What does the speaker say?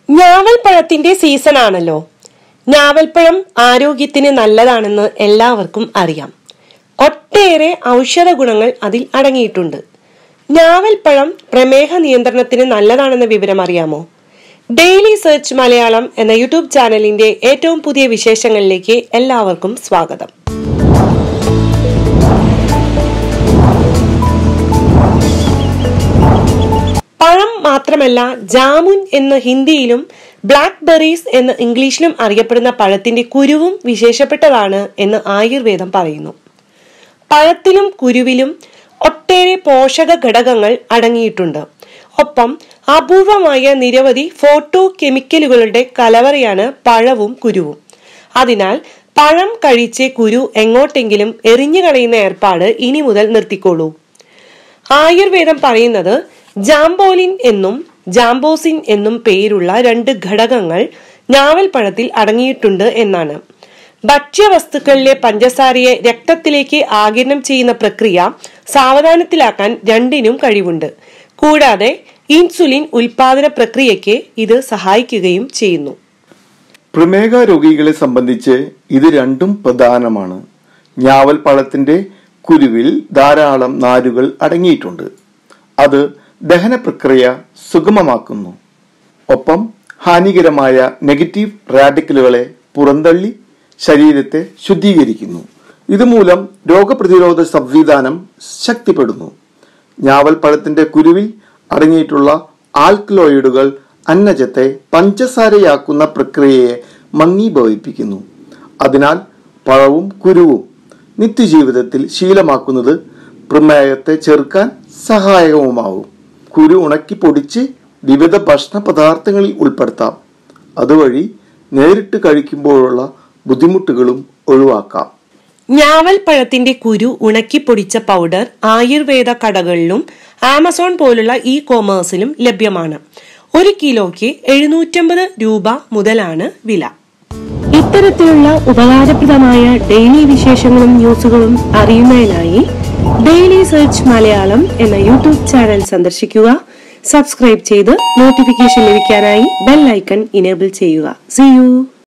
ഞാവൽപ്പഴത്തിന്റെ season ആണല്ലോ ഞാവൽപ്പഴം ആരോഗ്യത്തിന് നല്ലതാണെന്ന് എല്ലാവർക്കും അറിയാം ഒട്ടേറെ ഔഷധ ഗുണങ്ങൾ അതിൽ അടങ്ങിയിട്ടുണ്ട് ഞാവൽപ്പഴം പ്രമേഹ നിയന്ത്രണത്തിന് നല്ലതാണെന്ന വിവരം അറിയാമോ ഡെയിലി സെർച്ച് മലയാളം എന്ന യൂട്യൂബ് ചാനലിന്റെ ഏറ്റവും പുതിയ വിശേഷങ്ങളിലേക്ക് എല്ലാവർക്കും സ്വാഗതം പഴം മാത്രമല്ല ജാമുൻ എന്ന് ഹിന്ദിയിലും ബ്ലാക്ക് ബെറീസ് എന്ന് ഇംഗ്ലീഷിലും അറിയപ്പെടുന്ന പഴത്തിന്റെ കുരുവും വിശേഷപ്പെട്ടതാണ് എന്ന് ആയുർവേദം പറയുന്നു പഴത്തിലും കുരുവിലും ഒട്ടേറെ പോഷക ഘടകങ്ങൾ അടങ്ങിയിട്ടുണ്ട് ഒപ്പം അപൂർവമായ നിരവധി ഫോട്ടോ കെമിക്കലുകളുടെ കലവറയാണ് പഴവും കുരുവും അതിനാൽ പഴം കഴിച്ച് കുരു എങ്ങോട്ടെങ്കിലും എറിഞ്ഞു കളയുന്ന ഏർപ്പാട് ഇനി മുതൽ നിർത്തിക്കോളൂ ആയുർവേദം പറയുന്നത് ജാംബോലിൻ എന്നും ജാംബോസിൻ എന്നും പേരുള്ള രണ്ട് ഘടകങ്ങൾ ഞാവൽപ്പഴത്തിൽ അടങ്ങിയിട്ടുണ്ട് എന്നാണ് ഭക്ഷ്യവസ്തുക്കളിലെ പഞ്ചസാരയെ രക്തത്തിലേക്ക് ആകിരണം ചെയ്യുന്ന പ്രക്രിയ സാവധാനത്തിലാക്കാൻ രണ്ടിനും കഴിവുണ്ട് കൂടാതെ ഇൻസുലിൻ ഉൽപാദന പ്രക്രിയയ്ക്ക് ഇത് സഹായിക്കുകയും ചെയ്യുന്നു പ്രമേഹ രോഗികളെ സംബന്ധിച്ച് ഇത് രണ്ടും പ്രധാനമാണ് ഞാവൽ പഴത്തിന്റെ കുരുവിൽ ധാരാളം നാരുകൾ അടങ്ങിയിട്ടുണ്ട് അത് ദഹന പ്രക്രിയ സുഗമമാക്കുന്നു ഒപ്പം ഹാനികരമായ നെഗറ്റീവ് റാഡിക്കലുകളെ പുറന്തള്ളി ശരീരത്തെ ശുദ്ധീകരിക്കുന്നു ഇതുമൂലം രോഗപ്രതിരോധ സംവിധാനം ശക്തിപ്പെടുന്നു ഞാവൽ പഴത്തിന്റെ കുരുവിൽ അടങ്ങിയിട്ടുള്ള ആൽക്കലോയിഡുകൾ അന്നജത്തെ പഞ്ചസാരയാക്കുന്ന പ്രക്രിയയെ മങ്ങീഭവിപ്പിക്കുന്നു അതിനാൽ പഴവും കുരുവും നിത്യജീവിതത്തിൽ ശീലമാക്കുന്നത് പ്രമേയത്തെ ചെറുക്കാൻ സഹായകവുമാവും കുരു ഉണക്കി പൊടിച്ച് വിവിധ ഭക്ഷണ പദാർത്ഥങ്ങളിൽ ഉൾപ്പെടുത്താം അതുവഴി നേരിട്ട് കഴിക്കുമ്പോഴുള്ള ബുദ്ധിമുട്ടുകളും ഒഴിവാക്കാം ഞാവൽ പഴത്തിന്റെ കുരു ഉണക്കി പൊടിച്ച പൗഡർ ആയുർവേദ കടകളിലും ആമസോൺ പോലുള്ള ഇ കോമേഴ്സിലും ലഭ്യമാണ് ഒരു കിലോയ്ക്ക് എഴുന്നൂറ്റമ്പത് രൂപ മുതലാണ് വില ഇത്തരത്തിലുള്ള ഉപകാരപ്രദമായ ഡെയിലി വിശേഷങ്ങളും ന്യൂസുകളും അറിയുന്നതിനായി ഡെയിലി സെർച്ച് മലയാളം എന്ന യൂട്യൂബ് ചാനൽ സന്ദർശിക്കുക സബ്സ്ക്രൈബ് ചെയ്ത് നോട്ടിഫിക്കേഷൻ ലഭിക്കാനായി ബെൽ ഐക്കൺ ഇനേബിൾ ചെയ്യുക സി യു